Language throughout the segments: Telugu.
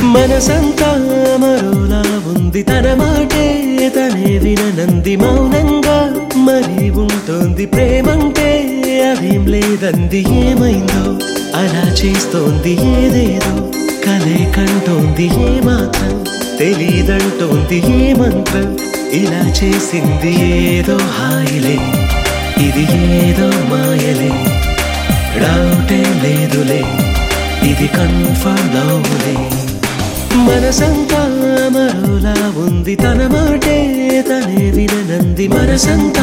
మనసంతా మరోలా ఉంది తన మాటే తనే విననంది మౌనంగా మరి ఉంటుంది ప్రేమంటే అదేం లేదంది ఏమైందో అలా చేస్తోంది ఏదేదో కలే కంటోంది ఏ మాత్రం తెలీదంటోంది ఏ మంత్రం ఇలా చేసింది ఏదో హాయిలే ఇది ఏదో మాయలే డౌటే లేదులే ఇది కన్ఫర్మ్ లవ్లే మనసంతా మరోలా ఉంది తన మాటే తనే విననంది మనసంతా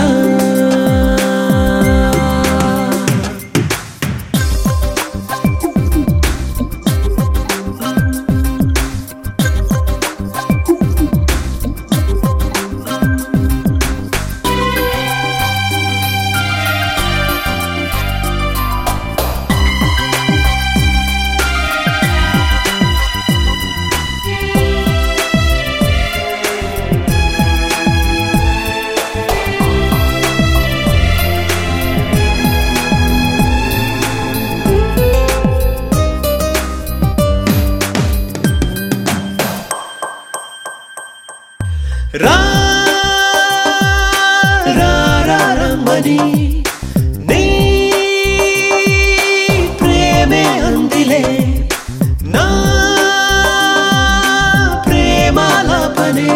రా రా రా రమ్మని నీ ప్రేమే అందిలే నా ప్రేమాలపనే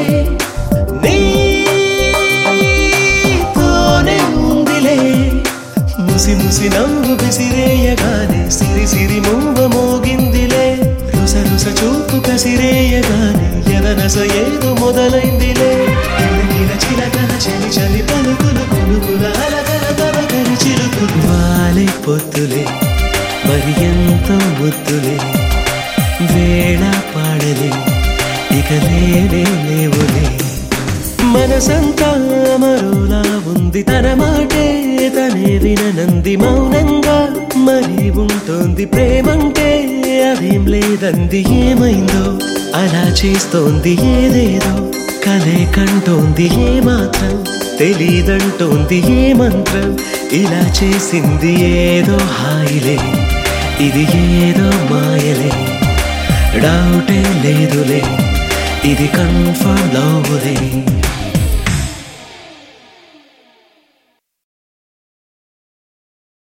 నీతోనే ఉందిలే ముసి ముసి నవ్వు విసిరేయగానే సిరి సిరి మూవ మోగిందిలే రుస రుస చూపు కసిరేయగానే ఎదనస ఏదో మొదలైందిలే కిలకిల చిలకల చలి చలి పలుకులు కులుకుల అలకల తలకరి చిలుకులు వాలే పొత్తులే మరి ఎంతో ముద్దులే వేళ పాడలే ఇక లేనే లేవులే మనసంతా మరోలా ఉంది తన మాటే తనే విననంది మౌనంగా మరి ఉంటుంది ప్రేమంటే అదేం లేదంది ఏమైందో అలా చేస్తోంది ఏదేదో కలే కంటోంది ఏ మాత్రం తెలీదంటోంది ఏ మంత్రం ఇలా చేసింది ఏదో హాయిలే ఇది ఏదో మాయలే డౌటే లేదులే ఇది కన్ఫర్మ్ లవ్లే